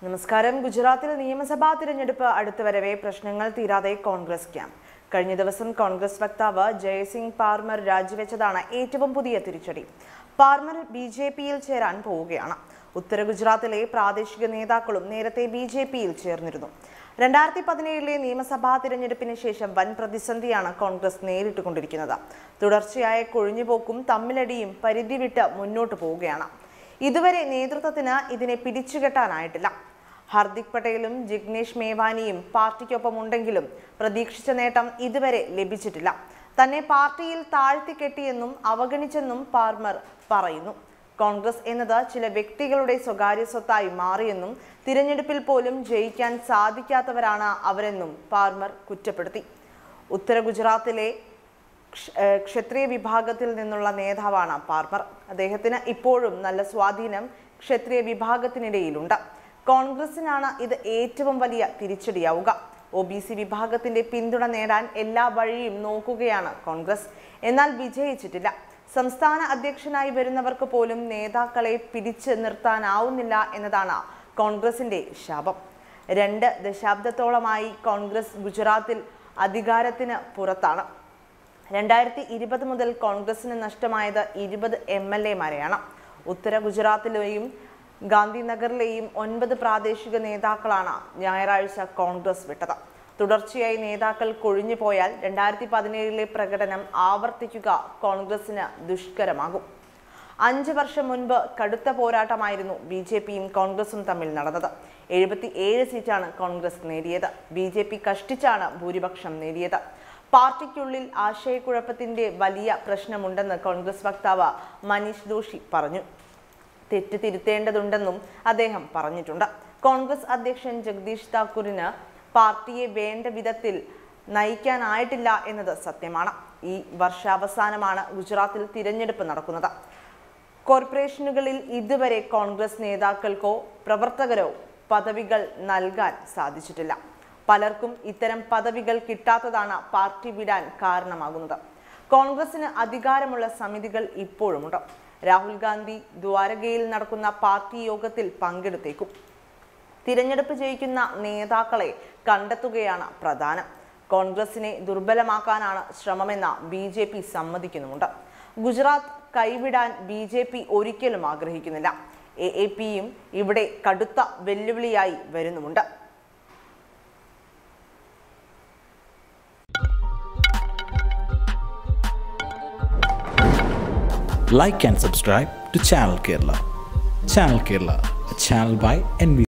നമസ്കാരം ഗുജറാത്തിൽ നിയമസഭാ തിരഞ്ഞെടുപ്പ് അടുത്തുവരവെ പ്രശ്നങ്ങൾ തീരാതെ കോൺഗ്രസ് ക്യാമ്പ് കഴിഞ്ഞ ദിവസം കോൺഗ്രസ് വക്താവ് ജയസിംഗ് പാർമർ രാജിവെച്ചതാണ് ഏറ്റവും പുതിയ തിരിച്ചടി പാർമർ ബി ജെ പിയിൽ ചേരാൻ പോവുകയാണ് ഉത്തര ഗുജറാത്തിലെ പ്രാദേശിക നേതാക്കളും നേരത്തെ ബി ജെ പിയിൽ ചേർന്നിരുന്നു രണ്ടായിരത്തി പതിനേഴിലെ നിയമസഭാ തിരഞ്ഞെടുപ്പിന് ശേഷം വൻ പ്രതിസന്ധിയാണ് കോൺഗ്രസ് നേരിട്ടുകൊണ്ടിരിക്കുന്നത് തുടർച്ചയായ കൊഴിഞ്ഞുപോക്കും തമ്മിലടിയും പരിധി വിട്ട് മുന്നോട്ട് പോവുകയാണ് ഇതുവരെ നേതൃത്വത്തിന് ഇതിനെ പിടിച്ചുകെട്ടാനായിട്ടില്ല ഹർദിക് പട്ടേലും ജിഗ്നേഷ് മേവാനിയും പാർട്ടിക്കൊപ്പം ഉണ്ടെങ്കിലും പ്രതീക്ഷിച്ച നേട്ടം ഇതുവരെ ലഭിച്ചിട്ടില്ല തന്നെ പാർട്ടിയിൽ താഴ്ത്തിക്കെട്ടിയെന്നും അവഗണിച്ചെന്നും പാർമർ പറയുന്നു കോൺഗ്രസ് എന്നത് ചില വ്യക്തികളുടെ സ്വകാര്യ സ്വത്തായി മാറിയെന്നും തിരഞ്ഞെടുപ്പിൽ പോലും ജയിക്കാൻ സാധിക്കാത്തവരാണ് അവരെന്നും പാർമർ കുറ്റപ്പെടുത്തി ഉത്തര ഗുജറാത്തിലെ ക്ഷ- ഏഹ് ക്ഷത്രിയ വിഭാഗത്തിൽ നിന്നുള്ള നേതാവാണ് പാർമർ അദ്ദേഹത്തിന് ഇപ്പോഴും നല്ല സ്വാധീനം ക്ഷത്രിയ വിഭാഗത്തിനിടയിലുണ്ട് കോൺഗ്രസിനാണ് ഇത് ഏറ്റവും വലിയ തിരിച്ചടിയാവുക ഒ ബി സി വിഭാഗത്തിന്റെ പിന്തുണ നേടാൻ എല്ലാ വഴിയും നോക്കുകയാണ് കോൺഗ്രസ് എന്നാൽ വിജയിച്ചിട്ടില്ല സംസ്ഥാന അധ്യക്ഷനായി വരുന്നവർക്ക് പോലും നേതാക്കളെ പിടിച്ചു നിർത്താനാവുന്നില്ല എന്നതാണ് കോൺഗ്രസിന്റെ ശാപം രണ്ട് ദശാബ്ദത്തോളമായി കോൺഗ്രസ് ഗുജറാത്തിൽ അധികാരത്തിന് പുറത്താണ് രണ്ടായിരത്തി ഇരുപത് മുതൽ കോൺഗ്രസിന് നഷ്ടമായത് ഇരുപത് എം എൽ എമാരെയാണ് ഉത്തര ഗുജറാത്തിലെയും ഗാന്ധിനഗറിലെയും ഒൻപത് പ്രാദേശിക നേതാക്കളാണ് ഞായറാഴ്ച കോൺഗ്രസ് വിട്ടത് തുടർച്ചയായി നേതാക്കൾ കൊഴിഞ്ഞു പോയാൽ രണ്ടായിരത്തി പതിനേഴിലെ പ്രകടനം ആവർത്തിക്കുക കോൺഗ്രസിന് ദുഷ്കരമാകും അഞ്ച് വർഷം മുൻപ് കടുത്ത പോരാട്ടമായിരുന്നു ബി ജെ പിയും കോൺഗ്രസും തമ്മിൽ നടന്നത് എഴുപത്തി ഏഴ് സീറ്റാണ് കോൺഗ്രസ് നേടിയത് ബി ജെ പി കഷ്ടിച്ചാണ് ഭൂരിപക്ഷം നേടിയത് പാർട്ടിക്കുള്ളിൽ ആശയക്കുഴപ്പത്തിന്റെ വലിയ പ്രശ്നമുണ്ടെന്ന് കോൺഗ്രസ് വക്താവ് മനീഷ് ദോഷി പറഞ്ഞു തെറ്റ് തിരുത്തേണ്ടതുണ്ടെന്നും അദ്ദേഹം പറഞ്ഞിട്ടുണ്ട് കോൺഗ്രസ് അധ്യക്ഷൻ ജഗദീഷ് താക്കൂറിന് പാർട്ടിയെ വേണ്ട വിധത്തിൽ നയിക്കാനായിട്ടില്ല എന്നത് സത്യമാണ് ഈ വർഷാവസാനമാണ് ഗുജറാത്തിൽ തിരഞ്ഞെടുപ്പ് നടക്കുന്നത് കോർപ്പറേഷനുകളിൽ ഇതുവരെ കോൺഗ്രസ് നേതാക്കൾക്കോ പ്രവർത്തകരോ പദവികൾ നൽകാൻ സാധിച്ചിട്ടില്ല പലർക്കും ഇത്തരം പദവികൾ കിട്ടാത്തതാണ് പാർട്ടി വിടാൻ കാരണമാകുന്നത് കോൺഗ്രസിന് അധികാരമുള്ള സമിതികൾ ഇപ്പോഴുമുണ്ട് രാഹുൽ ഗാന്ധി ദ്വാരകയിൽ നടക്കുന്ന പാർട്ടി യോഗത്തിൽ പങ്കെടുത്തേക്കും തിരഞ്ഞെടുപ്പ് ജയിക്കുന്ന നേതാക്കളെ കണ്ടെത്തുകയാണ് പ്രധാനം കോൺഗ്രസിനെ ദുർബലമാക്കാനാണ് ശ്രമമെന്ന ബി ജെ പി സമ്മതിക്കുന്നുമുണ്ട് ഗുജറാത്ത് കൈവിടാൻ ബി ജെ പി ഒരിക്കലും ആഗ്രഹിക്കുന്നില്ല എ എ പിയും ഇവിടെ കടുത്ത വെല്ലുവിളിയായി വരുന്നുമുണ്ട് like and subscribe to Channel Kerala. Channel Kerala, a channel by NV.